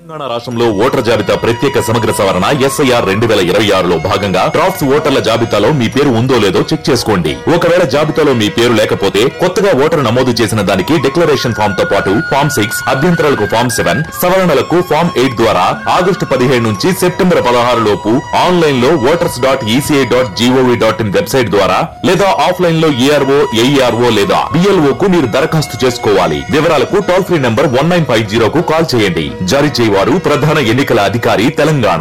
తెలంగాణ రాష్ట్రంలో ఓటర్ జాబితా ప్రత్యేక సమగ్ర సవరణ ఎస్ఐఆర్ రెండు వేల ఇరవై ఆరులో భాగంగా డ్రాఫ్ట్స్ ఓటర్ల జాబితాలో మీ పేరు ఉందో లేదో చెక్ చేసుకోండి ఒకవేళ జాబితాలో మీ పేరు లేకపోతే కొత్తగా ఓటరు నమోదు చేసిన దానికి డిక్లరేషన్ ఫామ్ తో పాటు ఫామ్ సిక్స్ అభ్యంతరాలకు ఫామ్ సెవెన్ సవరణలకు ఫామ్ ఎయిట్ ద్వారా ఆగస్టు పదిహేడు నుంచి సెప్టెంబర్ పదహారు లోపు ఆన్లైన్ లో voters dot ECI dot GOV dot in website ద్వారా లేదా ఆఫ్లైన్ లో ఏఆర్ఓ ఏఈఆర్ఓ లేదా బిఎల్ఓ కు మీరు దరఖాస్తు చేసుకోవాలి వివరాలకు toll free number one nine five జీరోకు కాల్ చేయండి జారీ చేయవారు ప్రధాన ఎన్నికల అధికారి తెలంగాణ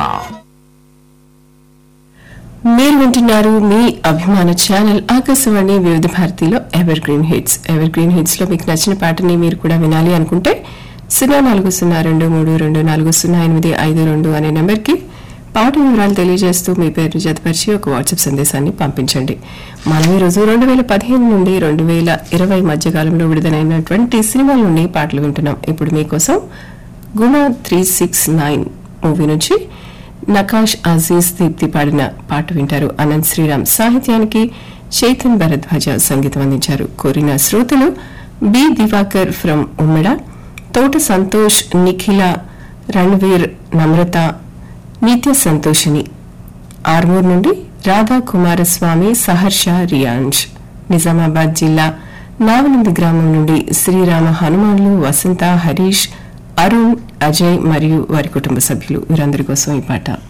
మీరు వింటున్నారు మీ అభిమాన ఛానల్ ఆకాశవాణి వివిధ భారతిలో evergreen hits evergreen hits లో మీకు నచ్చిన పాటని మీరు కూడా వినాలి అనుకుంటే సున్నా నాలుగు సున్నా రెండు మూడు రెండు నాలుగు సున్నా ఎనిమిది ఐదు రెండు అనే నెంబర్కి పాట వివరాలు తెలియజేస్తూ మీ పేరు జతపరిచి ఒక వాట్సాప్ సందేశాన్ని పంపించండి మనం ఈ రోజు రెండు వేల పదిహేను నుండి రెండు వేల ఇరవై మధ్యకాలంలో విడుదలైనటువంటి సినిమాల నుండి పాటలు వింటున్నాం ఇప్పుడు మీకోసం గుణ త్రీ సిక్స్ నైన్ మూవీ నుంచి నకాష్ అజీజ్ దీప్తి పాడిన పాట వింటారు అనంత్ శ్రీరామ్ సాహిత్యానికి చైతన్ భరద్వాజ సంగీతం అందించారు కోరిన శ్రోతలు బి దివాకర్ ఫ్రమ్ ఉమ్మడ తోట సంతోష్ నిఖిల రణ్వీర్ నమ్రత నిత్య సంతోషిని ఆర్మూర్ నుండి రాధా కుమారస్వామి సహర్ష రియాంజ్ నిజామాబాద్ జిల్లా నావనంది గ్రామం నుండి శ్రీరామ హనుమాన్లు వసంత హరీష్ అరుణ్ అజయ్ మరియు వారి కుటుంబ సభ్యులు వీరందరి కోసం ఈ పాట